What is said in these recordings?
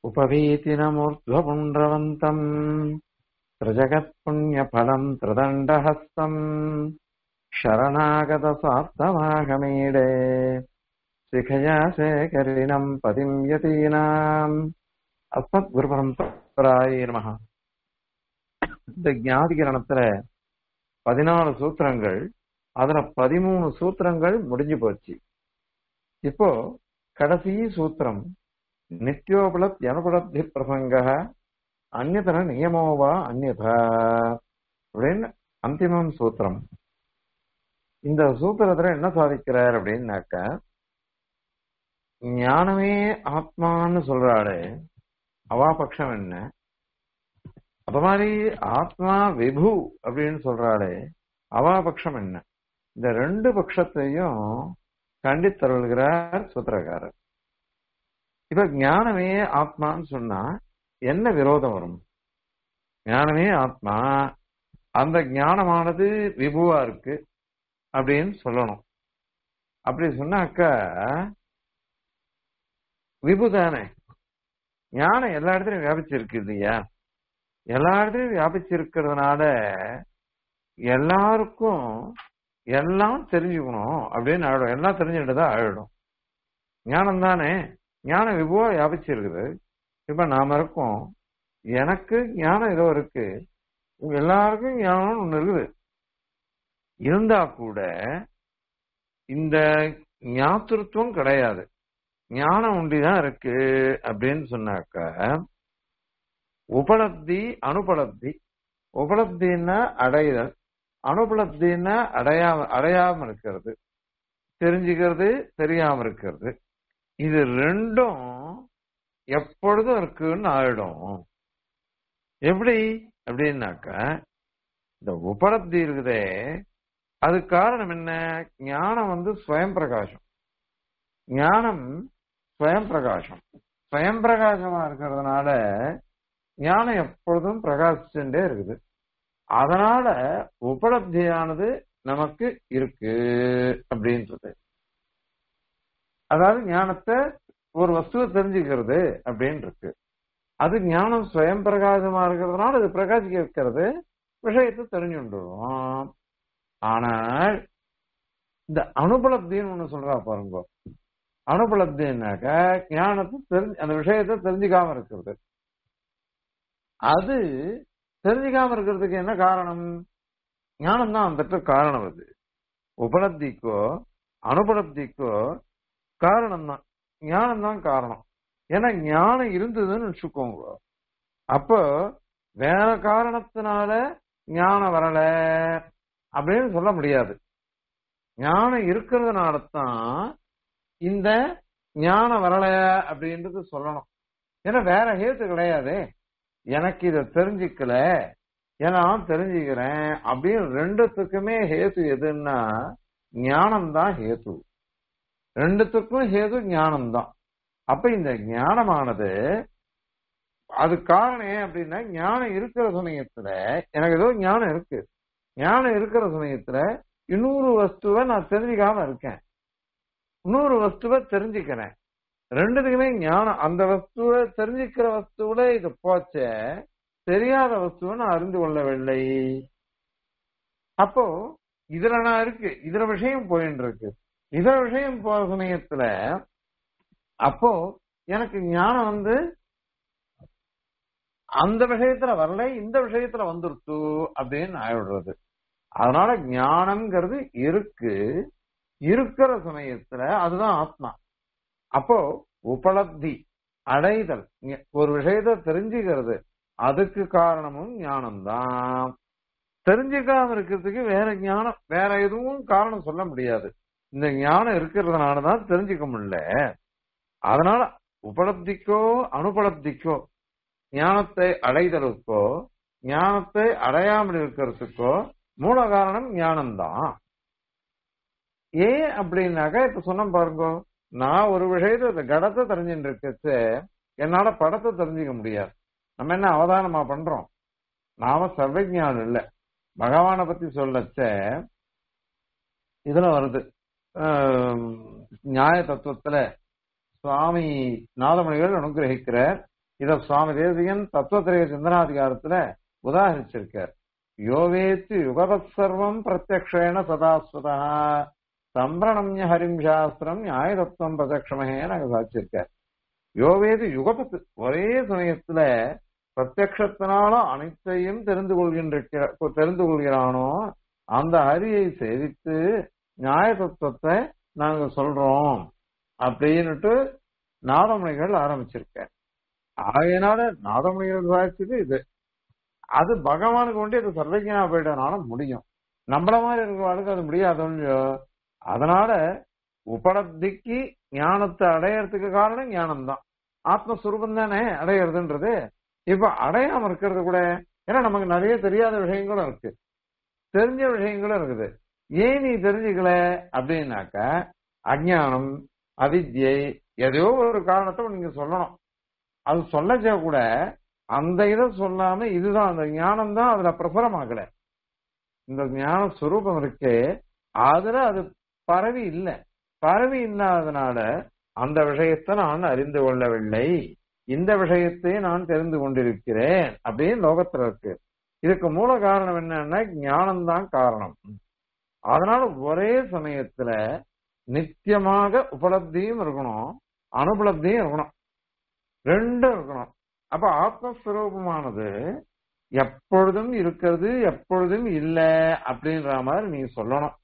उपवीतिनमूर्ध्वपुण्ड्रवन्तम् त्रिजगत्पुण्यफलम् त्रिदण्डहस्तम् शरणागतसार्थमागमीडे शिखया शेखरिणम् पतिम् यतीनाम् அஸ்மத்குருபரம்பராய நமஹ இந்த ஞாதிகரணத்துல பதினாலு சூத்திரங்கள் அதுல பதிமூணு சூத்திரங்கள் முடிஞ்சு போச்சு இப்போ கடைசி சூத்திரம் நித்யோபலத் அனுபலப்தி பிரசங்க அந்நதன நியமோவா அந்நதா அப்படின்னு அந்திமம் சூத்திரம் இந்த சூத்திரத்துல என்ன சாதிக்கிறார் அப்படின்னாக்க ஞானமே ஆத்மான்னு சொல்றாளே அவாபக்ஷம் என்ன அப்ப மாதிரி ஆத்மா விபு அப்படின்னு சொல்றாளே அவாபக்ஷம் என்ன இந்த ரெண்டு பட்சத்தையும் கண்டித்தருள்கிறார் சூத்திரக்காரர் இப்ப ஞானமே ஆத்மான்னு சொன்னா என்ன விரோதம் வரும் ஞானமே ஆத்மா அந்த ஞானமானது விபுவா இருக்கு அப்படின்னு சொல்லணும் அப்படி சொன்னாக்கா விபு தானே ஞானம் எல்லா இடத்துலயும் வியாபிச்சிருக்கு இல்லையா எல்லா இடத்துலயும் வியாபிச்சிருக்கிறதுனால எல்லாருக்கும் எல்லாம் தெரிஞ்சுக்கணும் அப்படின்னு ஆயிடும் எல்லாம் தெரிஞ்சுட்டு தான் ஆயிடும் ஞானம் தானே ஞானம் விபுவா வியாபிச்சிருக்குது இப்ப நாம இருக்கோம் எனக்கு ஞானம் ஏதோ இருக்கு உங்க எல்லாருக்கும் ஞானம் ஒண்ணு இருக்குது இருந்தா கூட இந்த ஞாத்திருத்துவம் கிடையாது ஞானம் உண்டிதான் இருக்கு அப்படின்னு சொன்னாக்க உபலப்தி அனுபலப்தி உபலப்தின்னா அடைதல் அனுபலப்தின்னா அடையாம அடையாம இருக்கிறது தெரிஞ்சுக்கிறது தெரியாம இருக்கிறது இது ரெண்டும் எப்பொழுதும் இருக்குன்னு ஆயிடும் எப்படி அப்படின்னாக்க இந்த உபலப்தி இருக்குதே அது காரணம் என்ன ஞானம் வந்து ஸ்வயம் பிரகாசம் ஞானம் ஸ்வயம் பிரகாசம் ஸ்வயம் பிரகாசமா இருக்கிறதுனால ஞானம் எப்பொழுதும் பிரகாசிச்சுட்டே இருக்குது அதனால உபலப்தியானது நமக்கு இருக்கு அப்படின்றது அதாவது ஞானத்தை ஒரு வஸ்துவை தெரிஞ்சுக்கிறது அப்படின்னு இருக்கு அது ஞானம் ஸ்வயம் பிரகாசமா இருக்கிறதுனால அது பிரகாசிக்க வைக்கிறது விஷயத்தை தெரிஞ்சுட்டுருவோம் ஆனால் இந்த அனுபலப்தின்னு ஒண்ணு சொல்றா பாருங்க அனுபலப்தினாக்க ஞானத்தை தெரிஞ்சு அந்த விஷயத்தை தெரிஞ்சுக்காம இருக்கிறது அது தெரிஞ்சுக்காம இருக்கிறதுக்கு என்ன காரணம் ஞானம் தான் அந்த காரணம் அது உபலப்திக்கோ அனுபலப்திக்கோ காரணம் தான் ஞானம் தான் காரணம் ஏன்னா ஞானம் இருந்ததுன்னு வச்சுக்கோங்க அப்போ வேற காரணத்தினால ஞானம் வரல அப்படின்னு சொல்ல முடியாது ஞானம் இருக்கிறதுனால தான் இந்த ஞானம் வரல அப்படின்றது சொல்லணும் ஏன்னா வேற ஹேத்து கிடையாது எனக்கு இதை தெரிஞ்சுக்கல ஏன்னா தெரிஞ்சுக்கிறேன் அப்படின்னு ரெண்டுத்துக்குமே ஹேத்து எதுன்னா ஞானம் தான் ஹேத்து ரெண்டுத்துக்கும் ஹேது ஞானம் தான் அப்ப இந்த ஞானமானது அது காரணம் ஏன் அப்படின்னா ஞானம் இருக்கிற சமயத்துல எனக்கு ஏதோ ஞானம் இருக்கு ஞானம் இருக்கிற சமயத்துல இன்னொரு வஸ்துவை நான் தெரிஞ்சுக்காம இருக்கேன் இன்னொரு வஸ்துவை தெரிஞ்சுக்கிறேன் ரெண்டுத்துக்குமே ஞானம் அந்த வஸ்துவை தெரிஞ்சுக்கிற வஸ்துவில இது போச்ச தெரியாத வஸ்துவை நான் அறிந்து கொள்ளவில்லை அப்போ இதுல நான் இருக்கு இதுல விஷயம் போயின்னு இருக்கு இதர விஷயம் போற சமயத்துல அப்போ எனக்கு ஞானம் வந்து அந்த விஷயத்துல வரல இந்த விஷயத்துல வந்துருச்சு அப்படின்னு ஆயிடுறது அதனால ஞானம்ங்கிறது இருக்கு இருக்கிற சமயத்துல அதுதான் ஆத்மா அப்போ உபலப்தி அடைதல் ஒரு விஷயத்த தெரிஞ்சுக்கிறது அதுக்கு காரணமும் ஞானம்தான் தெரிஞ்சுக்காம இருக்கிறதுக்கு வேற ஞானம் வேற எதுவும் காரணம் சொல்ல முடியாது இந்த ஞானம் இருக்கிறதுனாலதான் தெரிஞ்சுக்க முடியல அதனால உபலப்திக்கோ அனுபலப்திக்கோ ஞானத்தை அடைதலுக்கோ ஞானத்தை அடையாமல் இருக்கிறதுக்கோ மூல காரணம் ஞானம்தான் ஏன் அப்படின்னாக்கா இப்ப சொன்ன பாருங்க நான் ஒரு விஷயத்த இந்த கடத்தை தெரிஞ்சுட்டு இருக்கச்சு என்னால படத்தை தெரிஞ்சுக்க முடியாது நம்ம என்ன அவதானமா பண்றோம் நாம சர்வஜானம் இல்ல பகவானை பத்தி சொல்லச்ச இதுல வருது நியாய தத்துவத்துல சுவாமி நாதமணிகள் அனுகிரகிக்கிறார் இத சுவாமி தேசிகன் தத்துவத்திரைய சிந்தனாதிகாரத்துல உதாகரிச்சிருக்கார் யோவேத்து யுகபத் சர்வம் பிரத்யக்ஷேன சதாஸ்வதா சம்பிரணம்ய ஹரிம் சாஸ்திரம் நியாயதத்துவம் பிரதட்சமகே நாங்க சாதிச்சிருக்கார் யோவேது யுகபத்து ஒரே சமயத்துல பிரத்யக்ஷத்தினால அனைத்தையும் தெரிந்து கொள்கின்ற தெரிந்து கொள்கிறானோ அந்த ஹரியை சேவித்து நியாய தத்துவத்தை நாங்க சொல்றோம் அப்படின்னுட்டு நாதமணிகள் ஆரம்பிச்சிருக்க ஆகையினால நாதமணிகள் சாதிச்சது இது அது பகவானுக்கு கொண்டு இது சர்வஜனா போயிட்டனால முடியும் நம்மள மாதிரி இருக்கிறவளுக்கு அது முடியாதோ அதனால உபலப்திக்கு ஞானத்தை அடையறதுக்கு காரணம் ஞானம் தான் ஆத்மஸ்வரூபம் தானே அடையிறதுன்றது இப்ப அடையாம இருக்கிறது கூட ஏன்னா நமக்கு நிறைய தெரியாத விஷயங்களும் இருக்கு தெரிஞ்ச விஷயங்களும் இருக்குது ஏன் நீ தெரிஞ்சுக்கல அப்படின்னாக்க அஜானம் அவித்யை எதையோ ஒரு காரணத்தை நீங்க சொல்லணும் அது சொல்லச்சா கூட அந்த இதை சொல்லாம இதுதான் அந்த ஞானம் தான் அதுல பிரசுரமாகல இந்த ஞான சுரூபம் இருக்கு அதுல அது பரவி இல்லை பரவி இல்லாதனால அந்த விஷயத்தை நான் அறிந்து கொள்ளவில்லை இந்த விஷயத்தை நான் தெரிந்து கொண்டிருக்கிறேன் அப்படின்னு லோகத்துல இருக்கு இதுக்கு மூல காரணம் என்னன்னா ஞானம்தான் காரணம் அதனால ஒரே சமயத்துல நித்தியமாக உபலப்தியும் இருக்கணும் அனுபலப்தியும் இருக்கணும் ரெண்டும் இருக்கணும் அப்ப ஆத்மஸ்வரூபமானது எப்பொழுதும் இருக்கிறது எப்பொழுதும் இல்ல அப்படின்ற மாதிரி நீ சொல்லணும்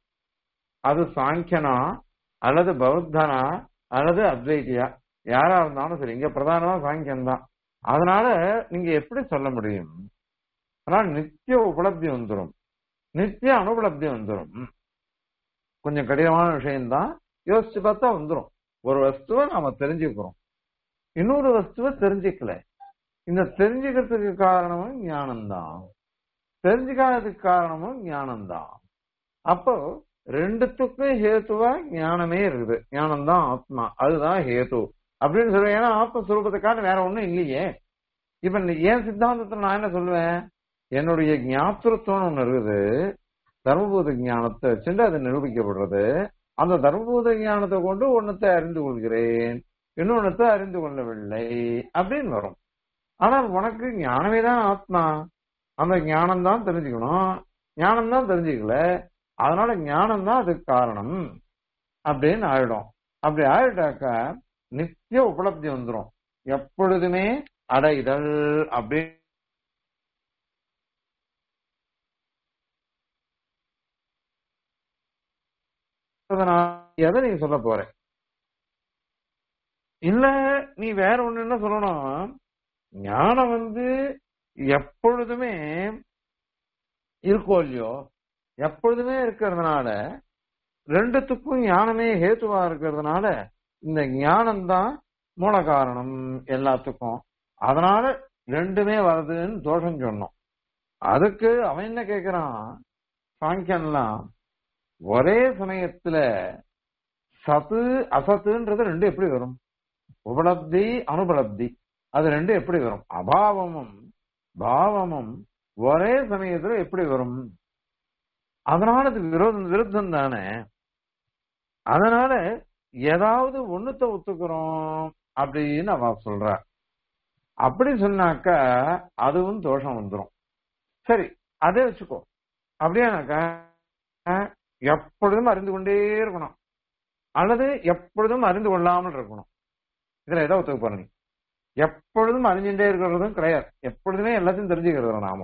அது சாங்கியனா அல்லது பௌத்தனா அல்லது அத்வைத்தியா யாரா இருந்தாலும் சரி இங்க பிரதானமா சாங்கியம் தான் அதனால நீங்க எப்படி சொல்ல முடியும் ஆனால் நித்திய உபலப்தி வந்துடும் நித்திய அனுபலப்தி வந்துடும் கொஞ்சம் கடினமான விஷயம்தான் யோசிச்சு பார்த்தா வந்துடும் ஒரு வஸ்துவை நாம தெரிஞ்சுக்கிறோம் இன்னொரு வஸ்துவை தெரிஞ்சுக்கல இந்த தெரிஞ்சுக்கிறதுக்கு காரணமும் ஞானம்தான் தெரிஞ்சுக்காததுக்கு காரணமும் ஞானம்தான் அப்போ ரெண்டுத்துக்கும் ஹேத்துவா ஞானமே இருக்குது ஞானம் தான் ஆத்மா அதுதான் ஹேத்து அப்படின்னு சொல்லுவேன் ஏன்னா ஆத்மஸ்வரூபத்துக்கான வேற ஒண்ணும் இல்லையே இப்ப ஏன் சித்தாந்தத்துல நான் என்ன சொல்லுவேன் என்னுடைய ஞாபகத்துவம் ஒண்ணு இருக்குது தர்மபூத ஞானத்தை வச்சுட்டு அது நிரூபிக்கப்படுறது அந்த தர்மபூத ஞானத்தை கொண்டு ஒன்னத்தை அறிந்து கொள்கிறேன் இன்னொன்னத்தை அறிந்து கொள்ளவில்லை அப்படின்னு வரும் ஆனால் உனக்கு ஞானமே தான் ஆத்மா அந்த ஞானம் தான் தெரிஞ்சுக்கணும் ஞானம் தான் தெரிஞ்சுக்கல அதனால ஞானம் தான் அதுக்கு காரணம் அப்படின்னு ஆயிடும் அப்படி ஆயிட்டாக்கா நித்திய உபலப்தி வந்துடும் எப்பொழுதுமே அடைதல் அப்படி எதை நீங்க சொல்ல போற இல்ல நீ வேற ஒண்ணு என்ன சொல்லணும் ஞானம் வந்து எப்பொழுதுமே இருக்கோ இல்லையோ எப்பொழுதுமே இருக்கிறதுனால ரெண்டுத்துக்கும் ஞானமே ஹேத்துவா இருக்கிறதுனால இந்த ஞானம் தான் மூல காரணம் எல்லாத்துக்கும் அதனால ரெண்டுமே வருதுன்னு தோஷம் சொன்னோம் அதுக்கு அவன் என்ன கேக்குறான் சாங்கியன்லாம் ஒரே சமயத்துல சத்து அசத்துன்றது ரெண்டு எப்படி வரும் உபலப்தி அனுபலப்தி அது ரெண்டு எப்படி வரும் அபாவமும் பாவமும் ஒரே சமயத்துல எப்படி வரும் அதனால அது விரோதம் விருத்தம் தானே அதனால ஏதாவது ஒண்ணுத்த ஒத்துக்கிறோம் அப்படின்னு அவ சொல்ற அப்படி சொன்னாக்கா அதுவும் தோஷம் வந்துடும் சரி அதே வச்சுக்கோ அப்படியானாக்கா எப்பொழுதும் அறிந்து கொண்டே இருக்கணும் அல்லது எப்பொழுதும் அறிந்து கொள்ளாமல் இருக்கணும் இதுல ஏதோ ஒத்துக்க போற நீ எப்பொழுதும் அறிஞ்சுட்டே இருக்கிறதும் கிடையாது எப்பொழுதுமே எல்லாத்தையும் தெரிஞ்சுக்கிறது நாம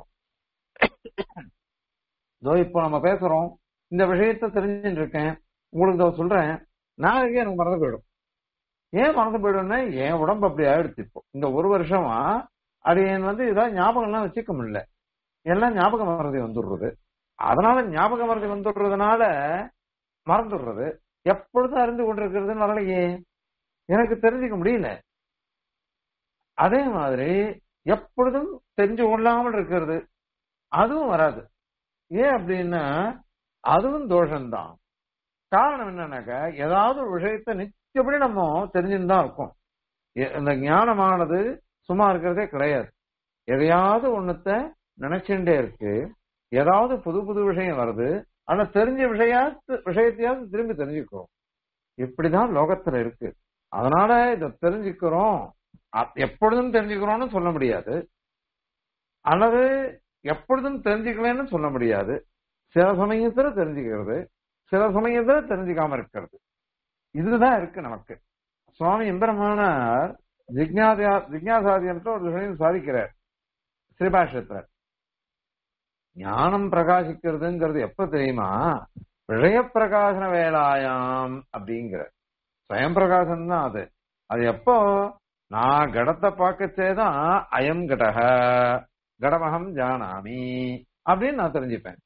இதோ இப்போ நம்ம பேசுறோம் இந்த விஷயத்த தெரிஞ்சுட்டு இருக்கேன் உங்களுக்கு இதோ சொல்றேன் நாளைக்கே எனக்கு மறந்து போயிடும் ஏன் மறந்து போயிடும்னா என் உடம்பு அப்படி ஆயிடுச்சு இப்போ இந்த ஒரு வருஷமா அது என் வந்து இதான் ஞாபகம்லாம் வச்சுக்க முடியல எல்லாம் ஞாபக மறதி வந்துடுறது அதனால ஞாபக மறதி வந்துடுறதுனால மறந்துடுறது எப்பொழுதும் அறிந்து கொண்டிருக்கிறதுன்னு வரலையே எனக்கு தெரிஞ்சுக்க முடியல அதே மாதிரி எப்பொழுதும் தெரிஞ்சு கொள்ளாமல் இருக்கிறது அதுவும் வராது ஏன் அப்படின்னா அதுவும் தோஷம்தான் காரணம் என்னன்னாக்கா ஏதாவது ஒரு விஷயத்த நிச்சயப்படி நம்ம தெரிஞ்சுன்னு தான் இருக்கோம் இந்த ஞானமானது சும்மா இருக்கிறதே கிடையாது எதையாவது ஒண்ணுத்த நினைச்சுட்டே இருக்கு ஏதாவது புது புது விஷயம் வருது ஆனா தெரிஞ்ச விஷய விஷயத்தையாவது திரும்பி தெரிஞ்சுக்கிறோம் இப்படிதான் லோகத்துல இருக்கு அதனால இத தெரிஞ்சுக்கிறோம் அ- எப்பொழுதும் தெரிஞ்சுக்கிறோம்னு சொல்ல முடியாது அல்லது எப்பொழுதும் தெரிஞ்சுக்கலன்னு சொல்ல முடியாது சில சமயத்துல தெரிஞ்சுக்கிறது சில சமயத்துல தெரிஞ்சுக்காம இருக்கிறது இதுதான் இருக்கு நமக்கு சுவாமி எம்பெருமானார் ஜிக்ஞாதியா ஜிக்ஞாசாதியன்ற ஒரு விஷயம் சாதிக்கிறார் ஸ்ரீபாஷத்துல ஞானம் பிரகாசிக்கிறதுங்கிறது எப்ப தெரியுமா விஷய பிரகாசன வேலாயாம் அப்படிங்கிற ஸ்வயம் பிரகாசம் தான் அது அது எப்போ நான் கடத்தை பார்க்கச்சேதான் அயம் கடக கடமகம் ஜானாமி அப்படின்னு நான் தெரிஞ்சுப்பேன்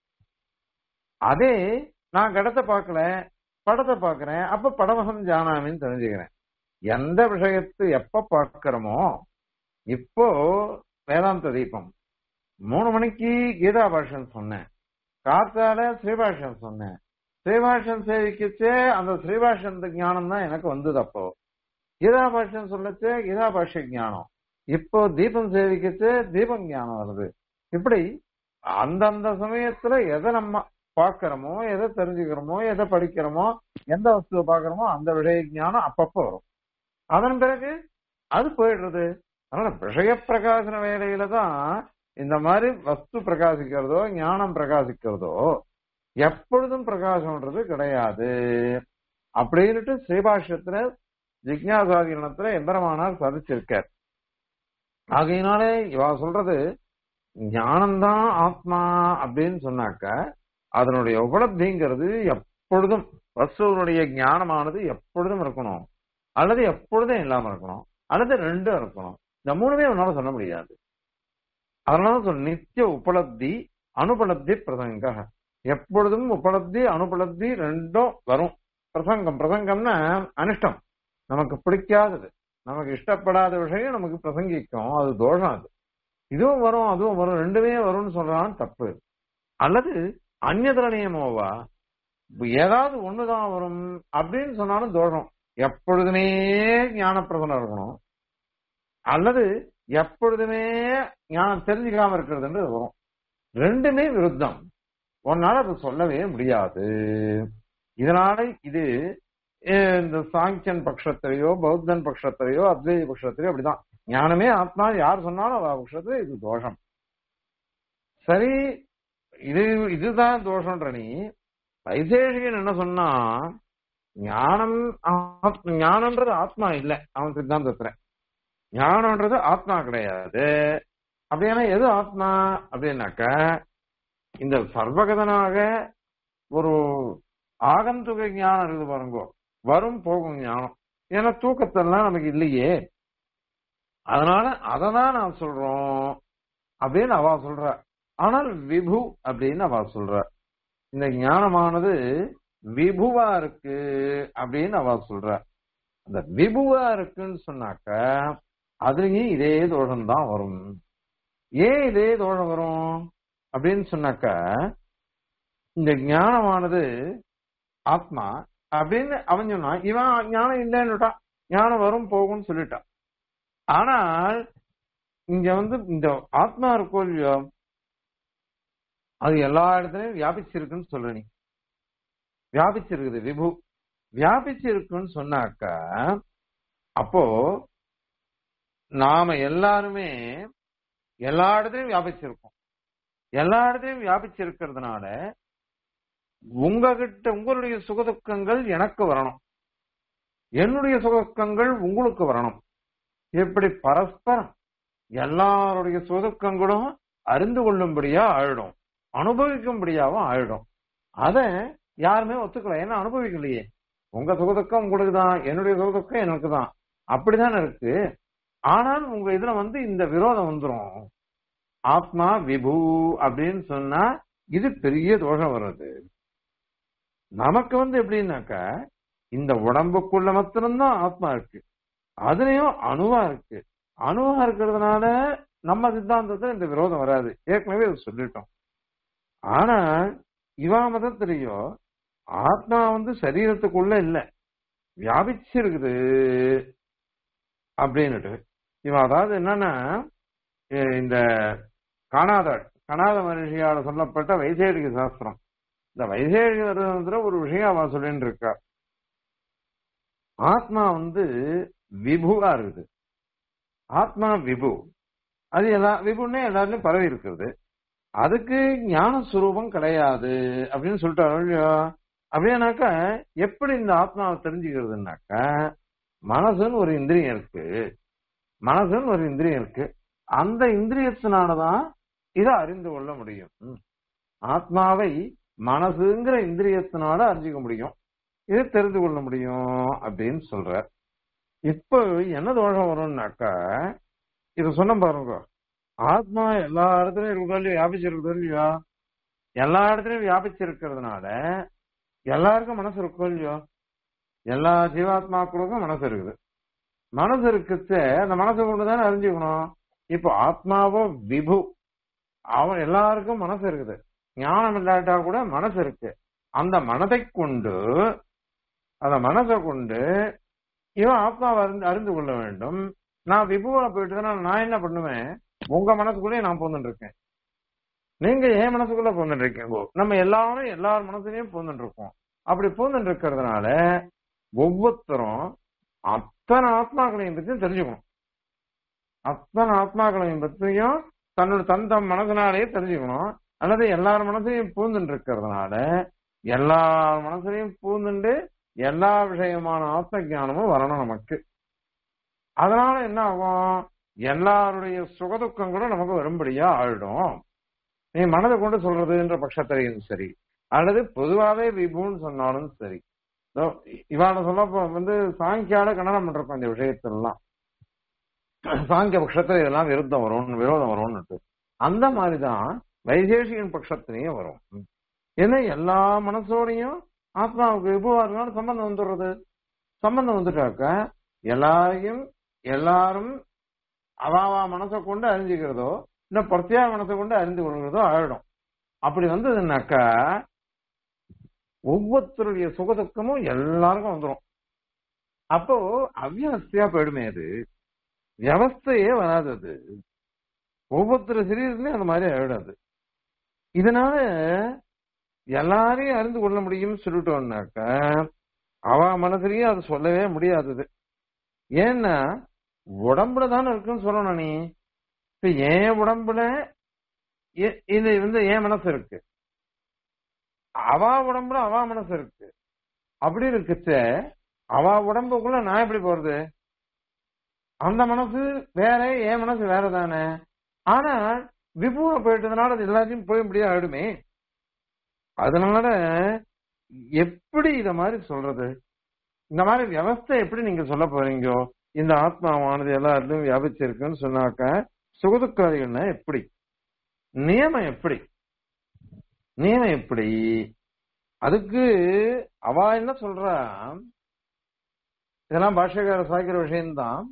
அதே நான் கடத்தை பார்க்கல படத்தை பார்க்கிறேன் அப்ப படமகம் ஜானாமின்னு தெரிஞ்சுக்கிறேன் எந்த விஷயத்தை எப்ப பார்க்கிறோமோ இப்போ வேதாந்த தீபம் மூணு மணிக்கு கீதா பாஷன் சொன்னேன் காத்தால ஸ்ரீபாஷன் சொன்னேன் ஸ்ரீபாஷன் சேவிக்கச்சே அந்த ஸ்ரீபாஷன் ஞானம் தான் எனக்கு வந்தது அப்போ கீதா பாஷன் சொல்லச்சே கீதா பாஷ்ய ஞானம் இப்போ தீபம் சேவிக்கச்சே தீபம் ஞானம் வருது இப்படி அந்தந்த சமயத்துல எதை நம்ம பார்க்கிறோமோ எதை தெரிஞ்சுக்கிறோமோ எதை படிக்கிறோமோ எந்த வஸ்துவை பார்க்கிறோமோ அந்த விஷய ஞானம் அப்பப்போ வரும் அதன் பிறகு அது போயிடுறது அதனால விஷய பிரகாசன வேலையில தான் இந்த மாதிரி வஸ்து பிரகாசிக்கிறதோ ஞானம் பிரகாசிக்கிறதோ எப்பொழுதும் பிரகாசம்ன்றது கிடையாது அப்படின்னுட்டு ஸ்ரீபாஷ்யத்துல ஜிக்ஞாசாதீனத்துல எம்பெருமானார் சாதிச்சிருக்கார் ஆகையினாலே இவா சொல்றது ஞானம்தான் ஆத்மா அப்படின்னு சொன்னாக்க அதனுடைய உபலப்திங்கிறது எப்பொழுதும் வஸ்துவனுடைய ஞானமானது எப்பொழுதும் இருக்கணும் அல்லது எப்பொழுதும் இல்லாம இருக்கணும் அல்லது ரெண்டும் இருக்கணும் இந்த மூணுமே உன்னால சொல்ல முடியாது அதனால சொல் நித்திய உபலப்தி அனுபலப்தி பிரசங்க எப்பொழுதும் உபலப்தி அனுபலப்தி ரெண்டும் வரும் பிரசங்கம் பிரசங்கம்னா அனிஷ்டம் நமக்கு பிடிக்காதது நமக்கு இஷ்டப்படாத விஷயம் நமக்கு பிரசங்கிக்கும் அது தோஷம் அது இதுவும் வரும் அதுவும் வரும் ரெண்டுமே வரும்னு சொல்றான் தப்பு அல்லது அந்நதர நியமோவா ஏதாவது ஒண்ணுதான் வரும் அப்படின்னு சொன்னாலும் தோஷம் எப்பொழுதுமே ஞானப்பிரசனம் இருக்கணும் அல்லது எப்பொழுதுமே ஞானம் தெரிஞ்சுக்காம இருக்கிறதுன்றது வரும் ரெண்டுமே விருத்தம் உன்னால அது சொல்லவே முடியாது இதனால இது அஹ், இந்த சாங்கியன் பட்சத்திலேயோ பௌத்தன் பட்சத்திலேயோ அத்வைத பட்சத்திலேயோ அப்படிதான் ஞானமே ஆத்மா யார் சொன்னாலும் அவ பட்சத்துல இது தோஷம் சரி இது இதுதான் தோஷம்ன்ற நீ வைசேஷிகன் என்ன சொன்னா ஞானம் ஆத்- ஞானம்ன்றது ஆத்மா இல்ல அவன் சித்தாந்தத்துல ஞானம்ன்றது ஆத்மா கிடையாது அப்படின்னா எது ஆத்மா அப்படின்னாக்க இந்த சர்வகதனாக ஒரு ஆகந்துக ஞானம் இருக்குது பாருங்க வரும் போகும் ஞானம் ஏன்னா தூக்கத்தெல்லாம் நமக்கு இல்லையே அதனால அததான் நான் சொல்றோம் அப்படின்னு அவ சொல்ற ஆனால் விபு அப்படின்னு அவ சொல்ற இந்த ஞானமானது விபுவா இருக்கு அப்படின்னு அவ சொல்ற அந்த விபுவா இருக்குன்னு சொன்னாக்க அதுலயும் இதே தோஷம் தான் வரும் ஏன் இதே தோஷம் வரும் அப்படின்னு சொன்னாக்க இந்த ஞானமானது ஆத்மா அப்படின்னு அவன் சொன்னான் இவன் ஞானம் இல்லைன்னுட்டான் ஞானம் வரும் போகும்னு சொல்லிட்டான் ஆனால் இங்க வந்து இந்த ஆத்மா இருக்கோ இல்லையோ அது எல்லா இடத்துலயும் வியாபிச்சிருக்குன்னு சொல்ற நீ வியாபிச்சிருக்குது விபு வியாபிச்சிருக்குன்னு சொன்னாக்க அப்போ நாம எல்லாருமே எல்லா இடத்துலயும் வியாபிச்சிருக்கோம் எல்லா இடத்துலயும் வியாபிச்சிருக்கிறதுனால உங்ககிட்ட உங்களுடைய சுகதுக்கங்கள் எனக்கு வரணும் என்னுடைய சுகதுக்கங்கள் உங்களுக்கு வரணும் இப்படி பரஸ்பரம் எல்லாருடைய சுகதுக்கங்களும் அறிந்து கொள்ளும்படியா ஆயிடும் அனுபவிக்கும்படியாவும் ஆயிடும் அத யாருமே ஒத்துக்கல ஏன்னா அனுபவிக்கலையே உங்க சுகதுக்கம் உங்களுக்கு தான் என்னுடைய சுகதுக்கம் எனக்கு தான் அப்படிதானே இருக்கு ஆனால் உங்க இதுல வந்து இந்த விரோதம் வந்துரும் ஆத்மா விபு அப்படின்னு சொன்னா இது பெரிய தோஷம் வர்றது நமக்கு வந்து எப்படின்னாக்க இந்த உடம்புக்குள்ள மாத்திரம்தான் ஆத்மா இருக்கு அதுலயும் அணுவா இருக்கு அணுவா இருக்கிறதுனால நம்ம சித்தாந்தத்துல இந்த விரோதம் வராது ஏற்கனவே அது சொல்லிட்டோம் ஆனா இவா மதத்திலேயோ ஆத்மா வந்து சரீரத்துக்குள்ள இல்ல வியாபிச்சிருக்குது அப்படின்னுட்டு இவன் அதாவது என்னன்னா எ- இந்த காணாத கணாத மனுஷியால சொல்லப்பட்ட வைசேடிக சாஸ்திரம் இந்த வைசேடிக ஒரு விஷயம் அவன் சொல்லிட்டு இருக்கா ஆத்மா வந்து விபுவா இருக்குது ஆத்மா விபு அது எல்லா விபுன்னே எல்லாருலயும் பரவி இருக்கிறது அதுக்கு ஞான சுரூபம் கிடையாது அப்படின்னு சொல்லிட்டாரு இல்லையா அப்படின்னாக்கா எப்படி இந்த ஆத்மாவை தெரிஞ்சுக்கிறதுனாக்கா மனசுன்னு ஒரு இந்திரியம் இருக்கு மனசுன்னு ஒரு இந்திரியம் இருக்கு அந்த இந்திரியத்தினாலதான் இதை அறிந்து கொள்ள முடியும் ம். ஆத்மாவை மனசுங்கிற இந்திரியத்தினால அறிஞ்சுக்க முடியும் இதை தெரிந்து கொள்ள முடியும் அப்படின்னு சொல்ற இப்போ என்ன தோஷம் வரும்னாக்கா இது சொன்ன பாருங்க ஆத்மா எல்லா இடத்துலயும் இருக்கோ இல்லையோ வியாபிச்சிருக்கோ இல்லையோ எல்லா இடத்துலயும் வியாபிச்சிருக்கிறதுனால எல்லாருக்கும் மனசு இருக்கோ இல்லையோ எல்லா ஜீவாத்மாக்களுக்கும் மனசு இருக்குது மனசு இருக்குச்சு அந்த மனசை கொண்டு தானே அறிஞ்சுக்கணும் இப்போ ஆத்மாவோ விபு அவன் எல்லாருக்கும் மனசு இருக்குது ஞானம் இல்லாட்டா கூட மனசு இருக்கு அந்த மனதை கொண்டு அந்த மனசை கொண்டு இவன் ஆத்மாவை அறிந்து அறிந்து கொள்ள வேண்டும் நான் விபுவனை போயிட்டு நான் என்ன பண்ணுவேன் உங்க மனசுக்குள்ளேயே நான் போந்துட்டு இருக்கேன் நீங்க என் மனசுக்குள்ள போந்துட்டு இருக்கீங்க நம்ம எல்லாரும் எல்லார் மனசுலயும் போந்துட்டு இருக்கோம் அப்படி போந்துட்டு இருக்கிறதுனால ஒவ்வொருத்தரும் அத்தனை ஆத்மாக்களையும் பத்தியும் தெரிஞ்சுக்கணும் அத்தனை ஆத்மாக்களையும் பத்தியும் தன்னோட தந்த மனசனாலேயே தெரிஞ்சுக்கணும் அல்லது எல்லார் மனசையும் பூந்துட்டு இருக்கிறதுனால எல்லார் மனசுலையும் பூந்துண்டு எல்லா விஷயமான ஆத்ம ஞானமும் வரணும் நமக்கு அதனால என்ன ஆகும் எல்லாருடைய சுகதுக்கங்களும் நமக்கு வரும்படியா ஆயிடும் நீ மனதை கொண்டு சொல்றதுன்ற பட்சத்திலையும் சரி அல்லது பொதுவாவே விபுன்னு சொன்னாலும் சரி இதோ இவாள சொல்ல வந்து சாங்கியால கண்டனம் பண்றோம் இந்த விஷயத்திலாம் சாங்கிய பட்சத்துல இதெல்லாம் விருத்தம் வரும் விரோதம் வரும்னு அந்த மாதிரிதான் வைசேஷிகன் பட்சத்திலையும் வரும் ஏன்னா எல்லா மனசோடையும் ஆத்மாவுக்கு விபுவா இருந்தாலும் சம்பந்தம் வந்துடுறது சம்பந்தம் வந்துட்டாக்க எல்லாரையும் எல்லாரும் அவாவா மனசை கொண்டு அறிஞ்சுக்கிறதோ இல்ல பிரத்யேக மனசை கொண்டு அறிந்து கொள்கிறதோ ஆயிடும் அப்படி வந்ததுன்னாக்கா ஒவ்வொருத்தருடைய சுகதுக்கமும் எல்லாருக்கும் வந்துடும் அப்போ அவ்வியவஸ்தையா போயிடுமே அது வியவஸ்தையே வராது அது ஒவ்வொருத்தர் சரீரத்திலையும் அந்த மாதிரி ஆயிடாது இதனால எல்லாரையும் அறிந்து கொள்ள முடியும்னு சொல்லிட்டோம்னாக்கா அவ மனசுலயும் அது சொல்லவே முடியாதது ஏன்னா உடம்புல தானே இருக்குன்னு சொல்லணும் நீ இப்ப என் உடம்புல எ- இது வந்து என் மனசு இருக்கு அவ உடம்புல அவ மனசு இருக்கு அப்படி இருக்குச்ச அவ உடம்புக்குள்ள நான் எப்படி போறது அந்த மனசு வேற என் மனசு வேற தானே ஆனா விபுவ போயிட்டதுனால அது எல்லாத்தையும் போய் முடியாது ஆயிடுமே அதனால எப்படி இத மாதிரி சொல்றது இந்த மாதிரி வியவஸ்தை எப்படி நீங்க சொல்ல போறீங்கோ இந்த ஆத்மாவானது எல்லாருக்கும் வியாபிச்சிருக்குன்னு சொன்னாக்க சுகதுக்காரிகள்னா எப்படி நியமம் எப்படி நியமம் எப்படி அதுக்கு அவ என்ன சொல்றா இதெல்லாம் பாஷ்யக்கார சாய்க்கிற விஷயம்தான்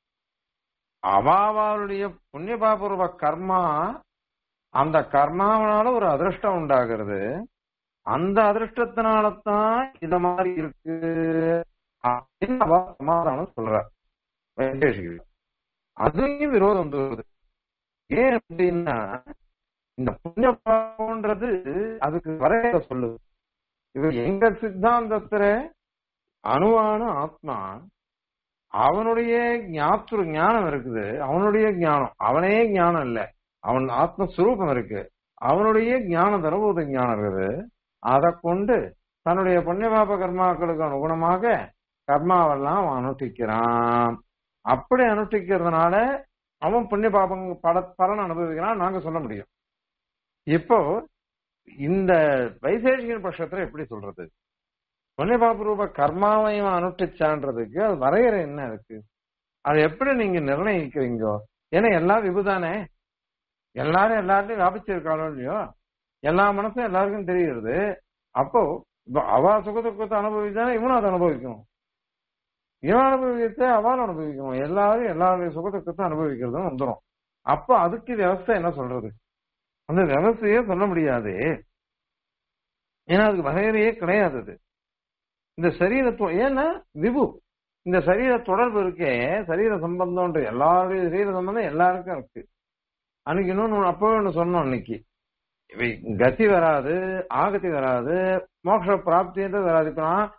அவாவாளுடைய புண்ணிய பாபூர்வ கர்மா அந்த கர்மாவனால ஒரு அதிர்ஷ்டம் உண்டாகிறது அந்த அதிர்ஷ்டத்தினாலதான் இந்த மாதிரி இருக்கு அப்படின்னு அவ சமாதானம் சொல்ற வைசேஷிகள் அதுலயும் விரோதம் வந்து வருது ஏன் அப்படின்னா இந்த புண்ணிய பாவம்ன்றது அதுக்கு வரைய சொல்லுது இது எங்க சித்தாந்தத்துல அணுவான ஆத்மா அவனுடைய ஞாத்திரு ஞானம் இருக்குது அவனுடைய ஞானம் அவனே ஞானம் இல்ல அவன் ஆத்மஸ்வரூபம் இருக்கு அவனுடைய ஞானம் தரபூத ஞானம் இருக்குது அதை கொண்டு தன்னுடைய புண்ணியபாப கர்மாக்களுக்கு அனுகுணமாக கர்மாவெல்லாம் அவன் அனுஷ்டிக்கிறான் அப்படி அனுஷ்டிக்கிறதுனால அவன் புண்ணிய பாபம் பல பலன் அனுபவிக்கிறான் நாங்க சொல்ல முடியும் இப்போ இந்த வைசேஷிகன் பட்சத்துல எப்படி சொல்றது புண்ணியபாப ரூப கர்மாவை இவன் அனுஷ்டிச்சான்றதுக்கு அது வரையறை என்ன இருக்கு அது எப்படி நீங்க நிர்ணயிக்கிறீங்க ஏன்னா எல்லாம் விபுதானே எல்லாரும் எல்லார்ட்டையும் வியாபிச்சிருக்காளோ இல்லையோ எல்லா மனசும் எல்லாருக்கும் தெரிகிறது அப்போ இப்ப அவ சுகதுக்கத்தை அனுபவிச்சானே இவனும் அதை அனுபவிக்கணும் இவன் அனுபவித்த அவள் அனுபவிக்கணும் எல்லாரும் எல்லாருடைய சுகதுக்கத்தை அனுபவிக்கிறதும் வந்துடும் அப்போ அதுக்கு வியவஸ்தை என்ன சொல்றது அந்த வியவஸ்தையே சொல்ல முடியாது ஏன்னா அதுக்கு வகையிலேயே கிடையாது அது இந்த சரீரத்தோ ஏன்னா விபு இந்த சரீர தொடர்பு இருக்கே சரீர சம்பந்தம்ன்ற எல்லாருடைய சரீர சம்பந்தம் எல்லாருக்கும் இருக்கு அன்னைக்கு இன்னொன்னு அப்பவே ஒண்ணு சொன்னோம் அன்னைக்கு இவை கதி வராது ஆகதி வராது மோட்ச பிராப்தின்றது வராது இப்ப நான்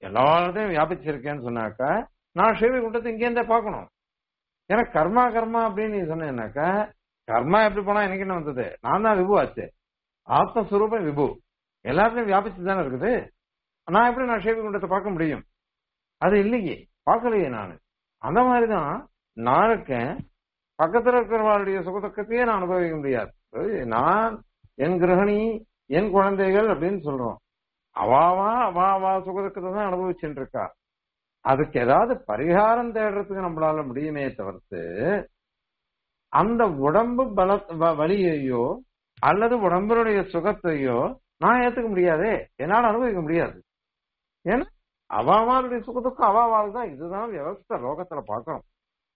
எல்லாத்தையும் வியாபிச்சிருக்கேன்னு சொன்னாக்கா நான் சேவை குண்டத்தை இங்கேருந்தே பார்க்கணும் ஏன்னா கர்மா கர்மா அப்படின்னு நீ சொன்னேன்னாக்கா கர்மா எப்படி போனா எனக்கு என்ன வந்தது நான் தான் விபு ஆச்சு ஆத்மஸ்வரூபம் விபு எல்லாத்துலயும் வியாபிச்சு தானே இருக்குது நான் எப்படி நான் சேவை குண்டத்தை பார்க்க முடியும் அது இல்லையே பார்க்கலையே நான் அந்த மாதிரிதான் நான் இருக்கேன் பக்கத்துல இருக்கிறவர்களுடைய சுகதுக்கத்தையே நான் அனுபவிக்க முடியாது நான் என் கிரகணி என் குழந்தைகள் அப்படின்னு சொல்றோம் அவாவா அவாவா சுகதுக்கத்தை தான் அனுபவிச்சுட்டு இருக்கா அதுக்கு ஏதாவது பரிகாரம் தேடுறதுக்கு நம்மளால முடியுமே தவிர்த்து அந்த உடம்பு பல வலியையோ அல்லது உடம்புடைய சுகத்தையோ நான் ஏத்துக்க முடியாதே என்னால அனுபவிக்க முடியாது ஏன்னா அவாவாளுடைய சுகத்துக்கும் அவாவால் தான் இதுதான் வியவஸ்தை லோகத்துல பார்க்கணும்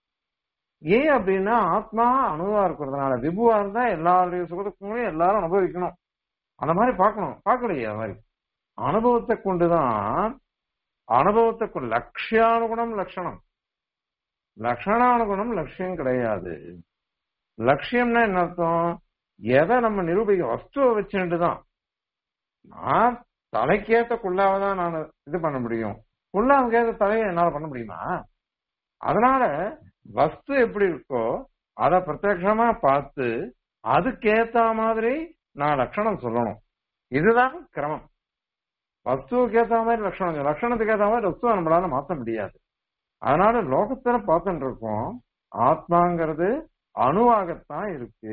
ஏன் அப்படின்னா ஆத்மா அணுவா இருக்கிறதுனால விபுவா இருந்தா எல்லாருடைய சுகத்துக்கும் எல்லாரும் அனுபவிக்கணும் அந்த மாதிரி பார்க்கணும் பார்க்கலையே அது மாதிரி அனுபவத்தை கொண்டுதான் அனுபவத்தை கொண்டு லட்சியானுகுணம் லட்சணம் லட்சணானுகுணம் லட்சியம் கிடையாது லட்சியம்னா என்ன அர்த்தம் எதை நம்ம நிரூபிக்க வஸ்துவை வச்சுட்டு தான் நான் தலைக்கேத்த குள்ளாவை தான் நான் இது பண்ண முடியும் குள்ளாவுக்கேத்த தலையை என்னால பண்ண முடியுமா அதனால வஸ்து எப்படி இருக்கோ அதை பிரத்யட்சமா பார்த்து அதுக்கேத்த மாதிரி நான் லட்சணம் சொல்லணும் இதுதான் கிரமம் வஸ்துவுக்கு ஏத்த மாதிரி லட்சணம் லட்சணத்துக்கு ஏத்த மாதிரி வஸ்துவை நம்மளால மாத்த முடியாது அதனால லோகத்துல பார்த்துட்டு இருக்கோம் ஆத்மாங்கிறது அணுவாகத்தான் இருக்கு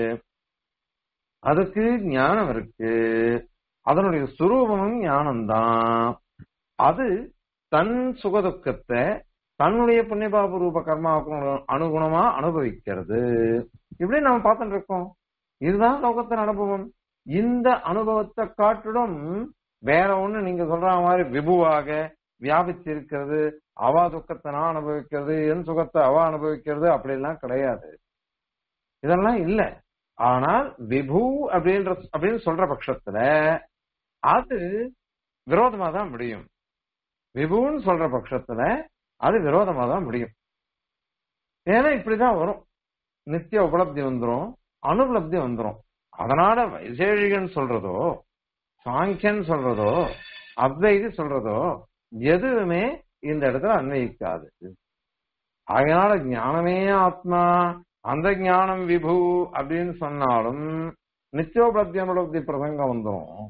அதுக்கு ஞானம் இருக்கு அதனுடைய சுரூபமும் ஞானம்தான் அது தன் சுகதுக்கத்தை தன்னுடைய புண்ணியபாப ரூப கர்மாவுக்கு அனுகுணமா அனுபவிக்கிறது இப்படி நம்ம பார்த்துட்டு இருக்கோம் இதுதான் லோகத்தின் அனுபவம் இந்த அனுபவத்தை காட்டிடும் வேற ஒண்ணு நீங்க சொல்ற மாதிரி விபுவாக வியாபிச்சிருக்கிறது அவா துக்கத்தை நான் அனுபவிக்கிறது என் சுகத்தை அவ அனுபவிக்கிறது அப்படிலாம் கிடையாது இதெல்லாம் இல்ல ஆனால் விபு அப்படின்ற அப்படின்னு சொல்ற பட்சத்துல அது விரோதமா தான் முடியும் விபுன்னு சொல்ற பட்சத்துல அது விரோதமா தான் முடியும் ஏன்னா இப்படிதான் வரும் நித்திய உபலப்தி வந்துரும் அனுபலப்தி வந்துரும் அதனால வைசேஷிகன் சொல்றதோ சாங்கியன் சொல்றதோ அத்வைதி சொல்றதோ எதுவுமே இந்த இடத்துல அன்வயிக்காது அதனால ஞானமே ஆத்மா அந்த ஞானம் விபு அப்படின்னு சொன்னாலும் நித்தியோபலப்தி அனுபலப்தி பிரசங்கம் வந்துடும்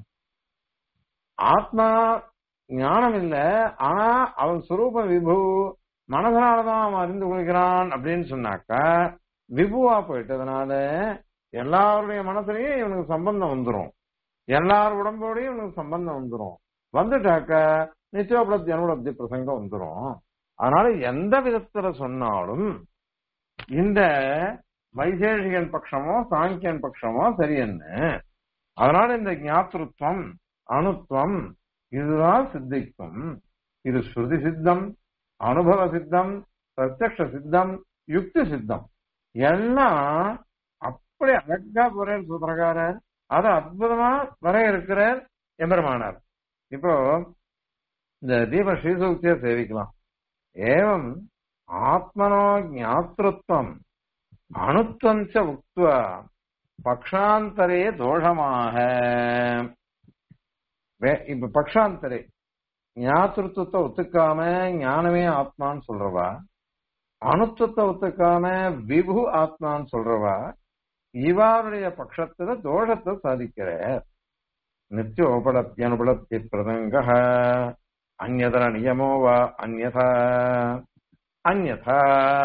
ஆத்மா ஞானம் இல்ல ஆனா அவன் சுரூபம் விபு மனதனாலதான் அவன் அறிந்து கொள்கிறான் அப்படின்னு சொன்னாக்கா விபுவா போயிட்டதுனால எல்லாருடைய மனசுலயும் இவனுக்கு சம்பந்தம் வந்துடும் எல்லார் உடம்போடையும் இவனுக்கு சம்பந்தம் வந்துடும் வந்துட்டாக்க நித்தியோபலப்தி அனுபலப்தி பிரசங்கம் வந்துடும் அதனால எந்த விதத்துல சொன்னாலும் இந்த வைசேஷிகன் பட்சமோ சாங்கியன் பட்சமோ சரியன்னு அதனால இந்த ஞாத்திருத்வம் அணுத்துவம் இதுதான் சித்திக்கும் இது ஸ்ருதி சித்தம் அனுபவ சித்தம் பிரத்யக்ஷ சித்தம் யுக்தி சித்தம் எல்லாம் அப்படி அழகா போறேன் சூத்திரக்காரர் அதை அற்புதமா வரையறுக்கிறார் எம்பெருமானார் இப்போ இந்த தீப ஸ்ரீசூக்திய சேவிக்கலாம் ஏவம் ஆத்மனோ ஞாத்திருத்தம் அணுத்வம் ச உக்துவ பக்ஷாந்தரே தோஷமாக இப்ப பக்ஷாந்தரே ஞாத்திருத்தத்தை ஒத்துக்காம ஞானமே ஆத்மான்னு சொல்றவா அணுத்துவத்தை ஒத்துக்காம விபு ஆத்மான்னு சொல்றவா இவாருடைய பட்சத்துல தோஷத்தை சாதிக்கிற நித்திய உபலப்தி அனுபலப்தி பிரதங்க அந்நதர நியமோ வா அந்நதா அந்நதா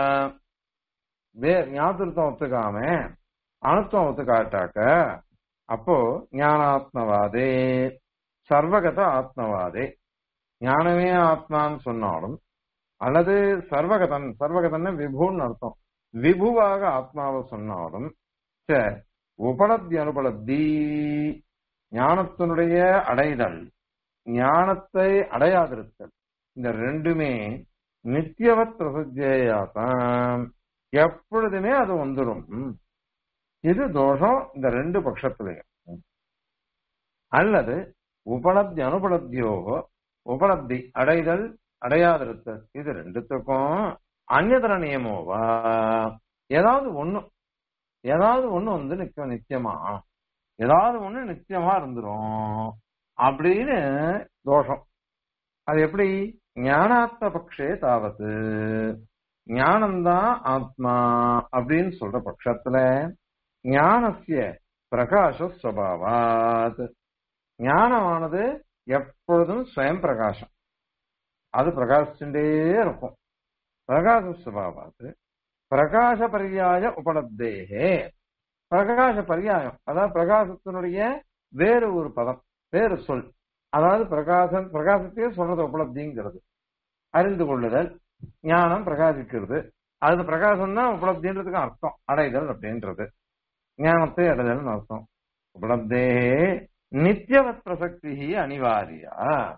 வே ஞாபகத்துவம் ஒத்துக்காம அணுத்துவம் ஒத்துக்காட்டாக்க அப்போ ஞானாத்மவாதே சர்வகத ஆத்மவாதே ஞானமே ஆத்மான்னு சொன்னாலும் அல்லது சர்வகதன் சர்வகதன் விபுன்னு அர்த்தம் விபுவாக ஆத்மாவை சொன்னாலும் உபலப்தி அனுபலப்தி ஞானத்தினுடைய அடைதல் ஞானத்தை அடையாதிருத்தல் இந்த ரெண்டுமே நித்தியவத் பிரசித்தியாதான் எப்பொழுதுமே அது வந்துடும் இது தோஷம் இந்த ரெண்டு பட்சத்திலையும் அல்லது உபலப்தி அனுபலப்தியோ உபலப்தி அடைதல் அடையாதிருத்தல் இது ரெண்டுத்துக்கும் அந்நதர நியமோவா ஏதாவது ஒண்ணு ஏதாவது ஒண்ணு வந்து நிக்க நித்தியமா ஏதாவது ஒண்ணு நித்தியமா இருந்துரும் அப்படின்னு தோஷம் அது எப்படி ஞானாத்ம பக்ஷே தாவத்து ஞானம்தான் ஆத்மா அப்படின்னு சொல்ற பட்சத்துல ஞானசிய பிரகாச சுவாவாத் ஞானமானது எப்பொழுதும் ஸ்வயம் பிரகாசம் அது பிரகாசிச்சுட்டே இருக்கும் பிரகாச சுவாவாத் பிரகாச பரியாய உபலப்தேகே பிரகாச பரியாயம் அதாவது பிரகாசத்தினுடைய வேறு ஒரு பதம் வேறு சொல் அதாவது பிரகாசம் பிரகாசத்தையே சொல்றது உபலப்திங்கிறது அறிந்து கொள்ளுதல் ஞானம் பிரகாசிக்கிறது அது பிரகாசம் தான் உபலப்தின்றதுக்கு அர்த்தம் அடைதல் அப்படின்றது ஞானத்தை அடைதல் அர்த்தம் உபலப்தே நித்தியவத் பிரசக்தி அனிவாரியா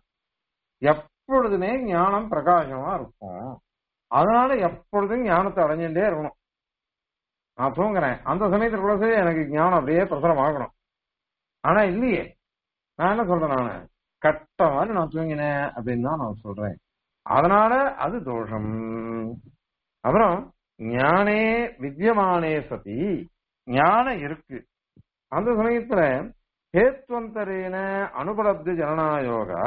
எப்பொழுதுமே ஞானம் பிரகாசமா இருக்கும் அதனால எப்பொழுதும் ஞானத்தை அடைஞ்சுட்டே இருக்கணும் நான் தூங்குறேன் அந்த சமயத்துல கூட சரி எனக்கு ஞானம் அப்படியே பிரசரம் ஆகணும் ஆனா இல்லையே நான் என்ன சொல்றேன் நானு கட்ட மாதிரி நான் தூங்கினேன் அப்படின்னு தான் நான் சொல்றேன் அதனால அது தோஷம் அப்புறம் ஞானே வித்யமானே சதி ஞானம் இருக்கு அந்த சமயத்துல ஹேத்வந்தரேன அனுபலப்தி ஜனநாயோகா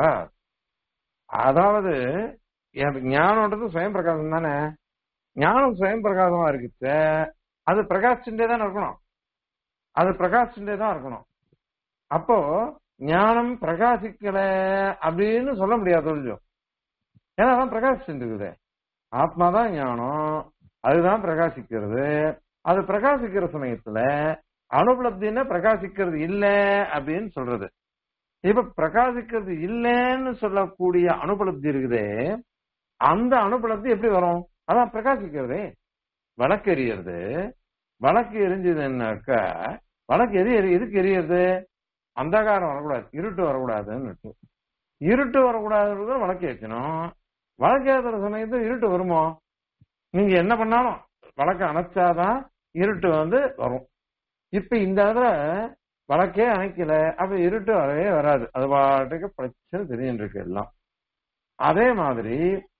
அதாவது எனக்கு ஞானம்ன்றது சுயம் பிரகாசம் தானே ஞானம் சுயம் பிரகாசமா இருக்கு அது பிரகாசிச்சுட்டே தான் இருக்கணும் அது பிரகாசிச்சுட்டே தான் இருக்கணும் அப்போ ஞானம் பிரகாசிக்கல அப்படின்னு சொல்ல முடியாது கொஞ்சம் ஏன்னா அதான் பிரகாசிச்சுட்டு இருக்குது ஆத்மாதான் ஞானம் அதுதான் பிரகாசிக்கிறது அது பிரகாசிக்கிற சமயத்துல அனுபலப்தின்னா பிரகாசிக்கிறது இல்ல அப்படின்னு சொல்றது இப்ப பிரகாசிக்கிறது இல்லைன்னு சொல்லக்கூடிய அனுபலப்தி இருக்குதே அந்த அனுபலப்தி எப்படி வரும் அதான் பிரகாசிக்கிறதே வழக்கு எரியறது வழக்கு எரிஞ்சதுன்னாக்கா வழக்கு எரி எரி எதுக்கு எரியறது அந்தகாரம் வரக்கூடாது இருட்டு வரக்கூடாதுன்னு இருட்டு வரக்கூடாதுன்றது வழக்கு ஏற்றணும் வழக்கு ஏற்றுற சமயத்துல இருட்டு வருமோ நீங்க என்ன பண்ணாலும் வழக்கு அணைச்சாதான் இருட்டு வந்து வரும் இப்ப இந்த இடத்துல வழக்கே அணைக்கல அப்ப இருட்டு வரவே வராது அது பாட்டுக்கு பிரச்சனை தெரிஞ்சுட்டு இருக்கு எல்லாம் அதே மாதிரி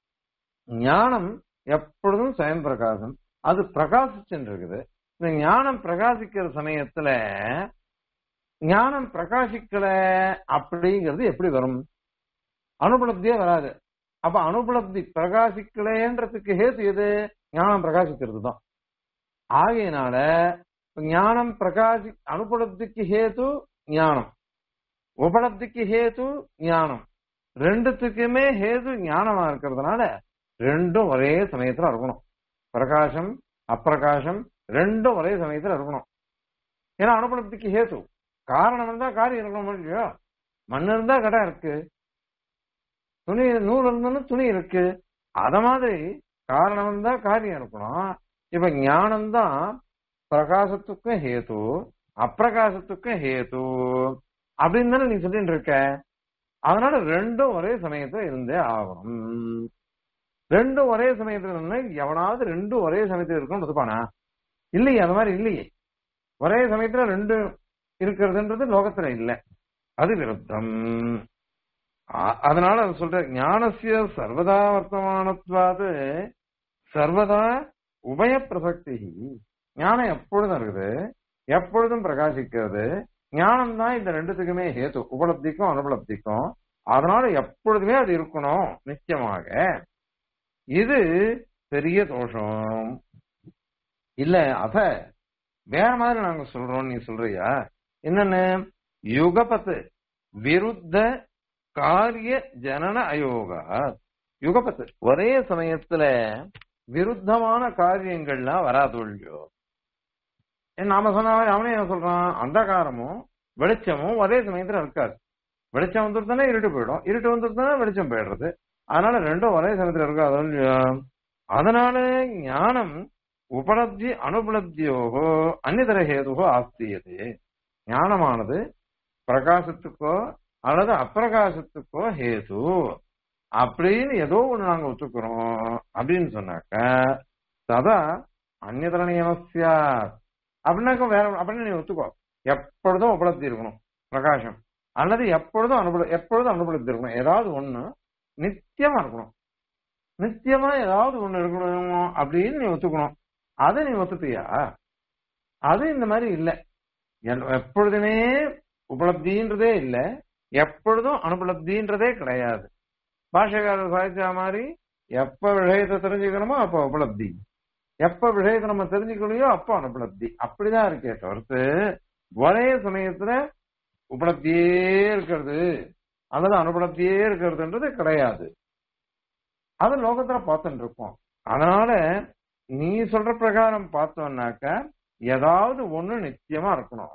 ஞானம் எப்பொழுதும் சுயம் பிரகாசம் அது பிரகாசிச்சுட்டு இருக்குது இந்த ஞானம் பிரகாசிக்கிற சமயத்துல ஞானம் பிரகாசிக்கல அப்படிங்கிறது எப்படி வரும் அனுபலப்தியே வராது அப்ப அனுபலப்தி பிரகாசிக்கலன்றதுக்கு ஹேத்து எது ஞானம் பிரகாசிக்கிறது தான் ஆகையினால ஞானம் பிரகாசி அனுபலப்திக்கு ஹேத்து ஞானம் உபலப்திக்கு ஹேத்து ஞானம் ரெண்டுத்துக்குமே ஹேது ஞானமா இருக்கிறதுனால ரெண்டும் ஒரே சமயத்துல இருக்கணும் பிரகாசம் அப்பிரகாசம் ரெண்டும் ஒரே சமயத்துல இருக்கணும் ஏன்னா அனுபலப்திக்கு ஹேத்து காரணம் இருந்தா காரியம் இருக்கணும் இல்லையோ மண் இருந்தா கடை இருக்கு துணி நூல் இருந்தாலும் துணி இருக்கு அத மாதிரி காரணம் இருந்தா காரியம் இருக்கணும் இப்ப ஞானம் தான் பிரகாசத்துக்கும் ஹேத்து அப்பிரகாசத்துக்கும் ஹேத்து அப்படின்னு தானே நீ சொல்லிட்டு இருக்க அதனால ரெண்டும் ஒரே சமயத்துல இருந்தே ஆகணும் ரெண்டும் ஒரே சமயத்துல இருந்தா எவனாவது ரெண்டும் ஒரே சமயத்துல இருக்கணும் ஒத்துப்பானா இல்லையே அது மாதிரி இல்லையே ஒரே சமயத்துல ரெண்டு இருக்கிறதுன்றது லோகத்துல இல்ல அது விருத்தம் அதனால அது சொல்ற ஞானசிய சர்வதா வர்த்தமானத்வாது சர்வதா உபய பிரசக்தி ஞானம் எப்பொழுதும் இருக்குது எப்பொழுதும் பிரகாசிக்கிறது ஞானம் தான் இந்த ரெண்டுத்துக்குமே ஹேத்து உபலப்திக்கும் அனுபலப்திக்கும் அதனால எப்பொழுதுமே அது இருக்கணும் நிச்சயமாக இது பெரிய தோஷம் இல்ல அத வேற மாதிரி நாங்க சொல்றோம் நீ சொல்றியா என்னன்னு யுகபத்து விருத்த காரிய ஜனன அயோகா யுகபத்து ஒரே சமயத்துல விருத்தமான காரியங்கள்லாம் வராது இல்லையோ நாம சொன்ன மாதிரி அவனே என்ன சொல்றான் அந்தகாரமும் வெளிச்சமும் ஒரே சமயத்துல இருக்காது வெளிச்சம் வந்துருத்தானே இருட்டு போயிடும் இருட்டு வந்துருத்தானே வெளிச்சம் போயிடுறது அதனால ரெண்டும் ஒரே சமயத்துல இருக்காது இல்லையோ அதனால ஞானம் உபலப்தி அனுபலப்தியோகோ அந்நிதர ஹேதுகோ ஆஸ்தியது ஞானமானது பிரகாசத்துக்கோ அல்லது அப்பிரகாசத்துக்கோ ஹேது அப்படின்னு ஏதோ ஒண்ணு நாங்க ஒத்துக்கிறோம் அப்படின்னு சொன்னாக்க ததா அந்நியதர நியமசியா அப்படின்னாக்க வேற அப்படின்னு நீ ஒத்துக்கோ எப்பொழுதும் உபலப்தி இருக்கணும் பிரகாசம் அல்லது எப்பொழுதும் அனுபல எப்பொழுதும் அனுபலப்தி இருக்கணும் ஏதாவது ஒண்ணு நித்தியமா இருக்கணும் நித்தியமா ஏதாவது ஒண்ணு இருக்கணும் அப்படின்னு நீ ஒத்துக்கணும் அதை நீ ஒத்துப்பியா அது இந்த மாதிரி இல்ல எப்பொழுதுமே உபலப்தின்றதே இல்ல எப்பொழுதும் அனுபலப்தின்றதே கிடையாது பாஷகாரர் சாதிச்சா மாதிரி எப்ப விஷயத்தை தெரிஞ்சுக்கணுமோ அப்ப உபலப்தி எப்ப விஷயத்தை நம்ம தெரிஞ்சுக்கலையோ அப்ப அனுபலப்தி அப்படிதான் இருக்கே தவிர்த்து ஒரே சமயத்துல உபலப்தியே இருக்கிறது அல்லது அனுபலப்தியே இருக்கிறதுன்றது கிடையாது அது லோகத்துல பார்த்துட்டு இருக்கோம் அதனால நீ சொல்ற பிரகாரம் பார்த்தோம்னாக்க ஏதாவது ஒண்ணு நிச்சயமா இருக்கணும்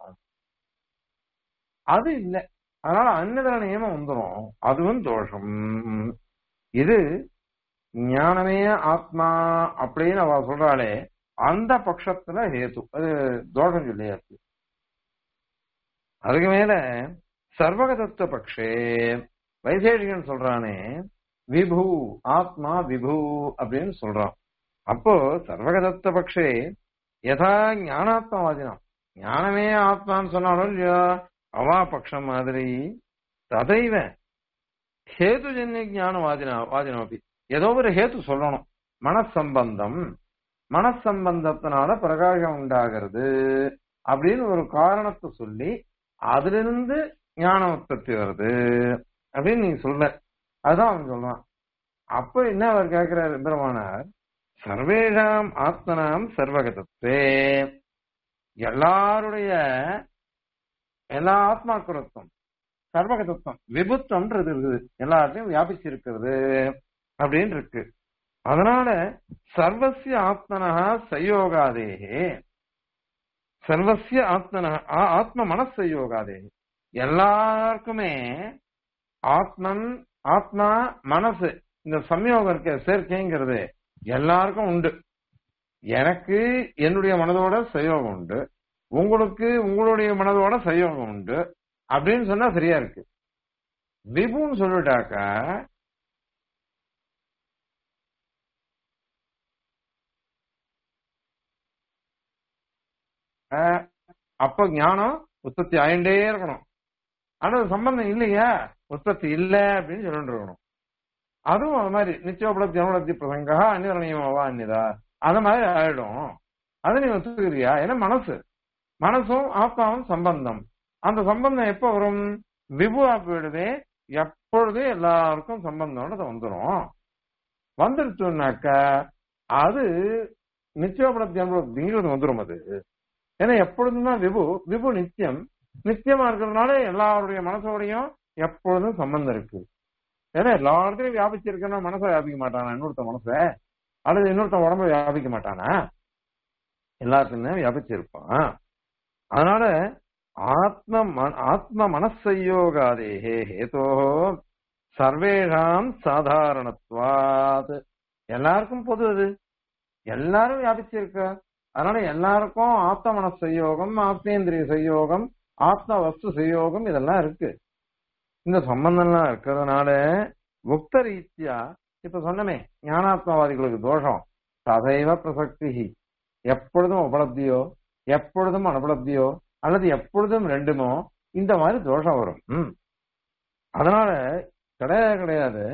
அது இல்லை அதனால அன்னதர நியமம் வந்துடும் அதுவும் தோஷம் இது ஞானமே ஆத்மா அப்படின்னு அவ சொல்றாளே அந்த பட்சத்துல ஹேது அது தோஷம் சொல்லியாச்சு அதுக்கு மேல சர்வகதத்துவ பக்ஷே வைசேஷிகன் சொல்றானே விபு ஆத்மா விபு அப்படின்னு சொல்றான் அப்போ சர்வகதத்துவ பக்ஷே யதா ஞானாத்மவாதினம் ஞானமே ஆத்மான்னு சொன்னாலும் இல்லையா அவா பட்சம் மாதிரி ததைவ ஹேதுஜன்ய ஞானவாதினா வாதினோபி ஏதோ ஒரு ஹேத்து சொல்லணும் மனசம்பந்தம் மனசம்பந்தத்தினால பிரகாசம் உண்டாகிறது அப்படின்னு ஒரு காரணத்தை சொல்லி அதுல இருந்து ஞான உற்பத்தி வருது அப்படின்னு நீங்க சொல்ல அதுதான் அவன் சொல்றான் அப்ப என்ன அவர் கேட்கிறார் பெருமானார் சர்வேஷாம் ஆத்மனாம் சர்வகதத்தே எல்லாருடைய எல்லா ஆத்மாக்களுக்கும் சர்வகதத்துவம் விபுத்தம்ன்றது இருக்குது எல்லாத்தையும் வியாபிச்சு இருக்கிறது அப்படின்னு இருக்கு அதனால சர்வசிய ஆத்மனா சயோகாதேகே சர்வசிய ஆத்மன ஆத்ம மனசயோகாதே எல்லாருக்குமே ஆத்மன் ஆத்மா மனசு இந்த சம்யோகம் இருக்க சேர்க்கைங்கிறது எல்லாருக்கும் உண்டு எனக்கு என்னுடைய மனதோட சயோகம் உண்டு உங்களுக்கு உங்களுடைய மனதோட சயோகம் உண்டு அப்படின்னு சொன்னா சரியா இருக்கு விபுன்னு சொல்லிட்டாக்கா அப்ப ஞானம் உற்பத்தி ஆயிண்டே இருக்கணும் ஆனா அது சம்பந்தம் இல்லையா உற்பத்தி இல்ல அப்படின்னு சொல்லிட்டு இருக்கணும் அதுவும் அது மாதிரி நிச்சயோபலப்தி அனுபலப்தி பிரசங்கா அந்நியவா அந்நிதா அது மாதிரி ஆயிடும் அதை நீ ஒத்துக்கிறியா ஏன்னா மனசு மனசும் ஆத்மாவும் சம்பந்தம் அந்த சம்பந்தம் எப்ப வரும் விபுவா போயிடுதே எப்பொழுதும் எல்லாருக்கும் சம்பந்தம்னு வந்துடும் வந்துருச்சுனாக்க அது நிச்சயோபலப்தி அனுபலப்திங்கிறது வந்துடும் அது ஏன்னா எப்பொழுதும் தான் விபு விபு நித்தியம் நித்தியமா இருக்கிறதுனால எல்லாருடைய மனசோடையும் எப்பொழுதும் சம்பந்தம் இருக்கு ஏன்னா எல்லாத்தையும் வியாபிச்சிருக்கேன்னா மனசை வியாபிக்க மாட்டானா இன்னொருத்த மனசை அல்லது இன்னொருத்த உடம்ப வியாபிக்க மாட்டானா எல்லாத்துக்குமே வியாபிச்சிருப்பான் அதனால ஆத்ம ஆத்ம மனசயோகாதேகே ஹேதோ சர்வேஷாம் சாதாரணத்வாத் எல்லாருக்கும் பொது அது எல்லாரும் வியாபிச்சிருக்கா அதனால எல்லாருக்கும் ஆத்ம மன சயோகம் ஆத்மேந்திரிய சயோகம் ஆத்ம வஸ்து சயோகம் இதெல்லாம் இருக்கு இந்த சம்பந்தம்லாம் இருக்கிறதுனால முக்த ரீதியா இப்ப சொன்னமே ஞானாத்மவாதிகளுக்கு தோஷம் சதைவ பிரசக்தி எப்பொழுதும் உபலப்தியோ எப்பொழுதும் அனுபலப்தியோ அல்லது எப்பொழுதும் ரெண்டுமோ இந்த மாதிரி தோஷம் வரும் ம் அதனால கிடையாது கிடையாது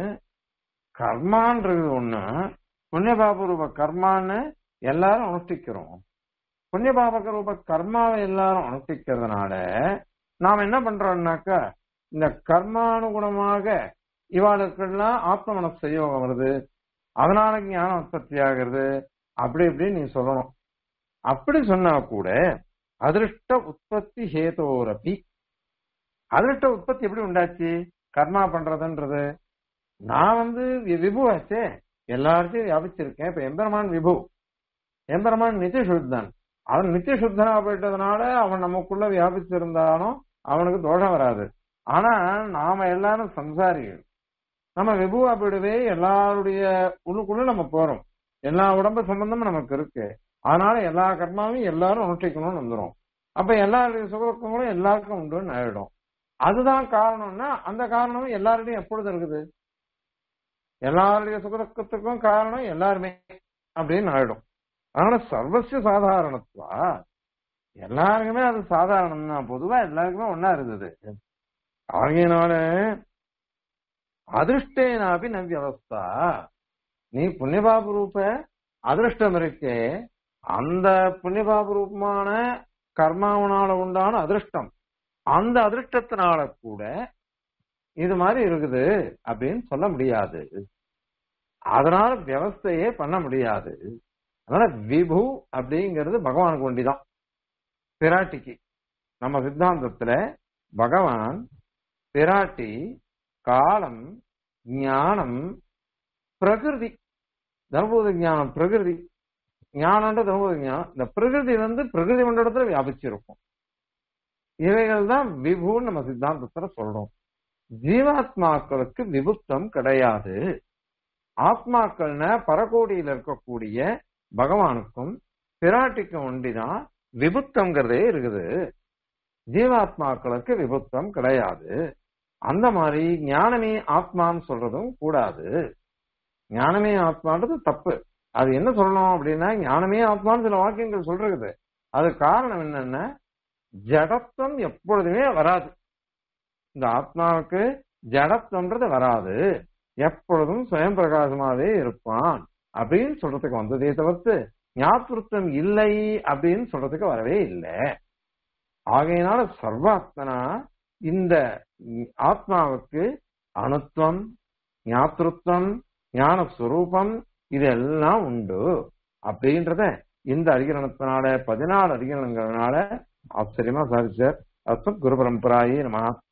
கர்மான்றது ஒண்ணு புண்ணியபாப ரூப கர்மான்னு எல்லாரும் அனுஷ்டிக்கிறோம் புண்ணியபாபக ரூப கர்மாவை எல்லாரும் அனுஷ்டிக்கிறதுனால நாம் என்ன பண்றோம்னாக்கா இந்த கர்மானுகுணமாக இவாளுக்கெல்லாம் ஆத்ம மனசு சயோகம் வருது அதனால ஞானம் உற்பத்தி ஆகிறது அப்படி இப்படின்னு நீ சொல்லணும் அப்படி சொன்னா கூட அதிருஷ்ட உற்பத்தி ஹேதோரப்பி அதிருஷ்ட உற்பத்தி எப்படி உண்டாச்சு கர்மா பண்றதுன்றது நான் வந்து விபுவாச்சே எல்லார்ட்டையும் வியாபிச்சிருக்கேன் இப்ப எம்பெருமான் விபு எம்பெருமான் நித்திய சுத்தன் அவன் நித்திய சுத்தனா போயிட்டதுனால அவன் நமக்குள்ள வியாபிச்சிருந்தாலும் அவனுக்கு தோஷம் வராது ஆனா நாம எல்லாரும் சம்சாரிகள் நம்ம விபுவா போயிடவே எல்லாருடைய உள்ளுக்குள்ள நம்ம போறோம் எல்லா உடம்பு சம்பந்தமும் நமக்கு இருக்கு அதனால எல்லா கர்மாவையும் எல்லாரும் அனுஷ்டிக்கணும்னு வந்துடும் அப்ப எல்லாருடைய சுகதுக்கங்களும் எல்லாருக்கும் உண்டுன்னு ஆயிடும் அதுதான் காரணம்னா அந்த காரணமும் எல்லாருடையும் எப்பொழுது இருக்குது எல்லாருடைய சுகதுக்கத்துக்கும் காரணம் எல்லாருமே அப்படின்னு ஆயிடும் அதனால சர்வசிய சாதாரணத்துவா எல்லாருக்குமே அது சாதாரணம் தான் பொதுவா எல்லாருக்குமே ஒன்னா இருந்தது ஆகையினால அதிருஷ்டேனாபி நவ்யவஸ்தா நீ புண்ணியபாபு ரூப அதிருஷ்டம் இருக்கே அந்த புண்ணியபாபு ரூபமான கர்மாவனால உண்டான அதிருஷ்டம் அந்த அதிருஷ்டத்தினால கூட இது மாதிரி இருக்குது அப்படின்னு சொல்ல முடியாது அதனால வியவஸ்தையே பண்ண முடியாது அதனால விபு அப்படிங்கிறது பகவானுக்கு ஒண்டிதான் பிராட்டிக்கு நம்ம சித்தாந்தத்துல பகவான் பிராட்டி காலம் ஞானம் பிரகிருதி தர்மபூத ஞானம் பிரகிருதி ஞானம்ன்ற தர்மபூத ஞானம் இந்த பிரகிருதி வந்து பிரகிருதி மண்டலத்துல வியாபிச்சிருக்கும் இவைகள் தான் விபுன்னு நம்ம சித்தாந்தத்துல சொல்றோம் ஜீவாத்மாக்களுக்கு விபுத்தம் கிடையாது ஆத்மாக்கள்ன பரகோடியில இருக்கக்கூடிய பகவானுக்கும் பிராட்டிக்கும் ஒண்டிதான் விபுத்தம்ங்கிறதே இருக்குது ஜீவாத்மாக்களுக்கு விபுத்தம் கிடையாது அந்த மாதிரி ஞானமே ஆத்மான்னு சொல்றதும் கூடாது ஞானமே ஆத்மான்றது தப்பு அது என்ன சொல்லணும் அப்படின்னா ஞானமே ஆத்மான்னு சில வாக்கியங்கள் சொல்றது அது காரணம் என்னன்னா ஜடத்துவம் எப்பொழுதுமே வராது இந்த ஆத்மாவுக்கு ஜடத்துவம்ன்றது வராது எப்பொழுதும் சுயம் பிரகாசமாவே இருப்பான் அப்படின்னு சொல்றதுக்கு வந்ததே தவிர்த்து ஞாபகத்துவம் இல்லை அப்படின்னு சொல்றதுக்கு வரவே இல்லை ஆகையினால சர்வாத்மனா இந்த ஆத்மாவுக்கு அணுத்துவம் ஞாத்திருத்தம் ஞான சுரூபம் இதெல்லாம் உண்டு அப்படின்றத இந்த அதிகரணத்தினால பதினாலு அதிகரணங்களால ஆச்சரியமா சாதிச்சார் அஸ்மத் குரு பரம்பராயே நம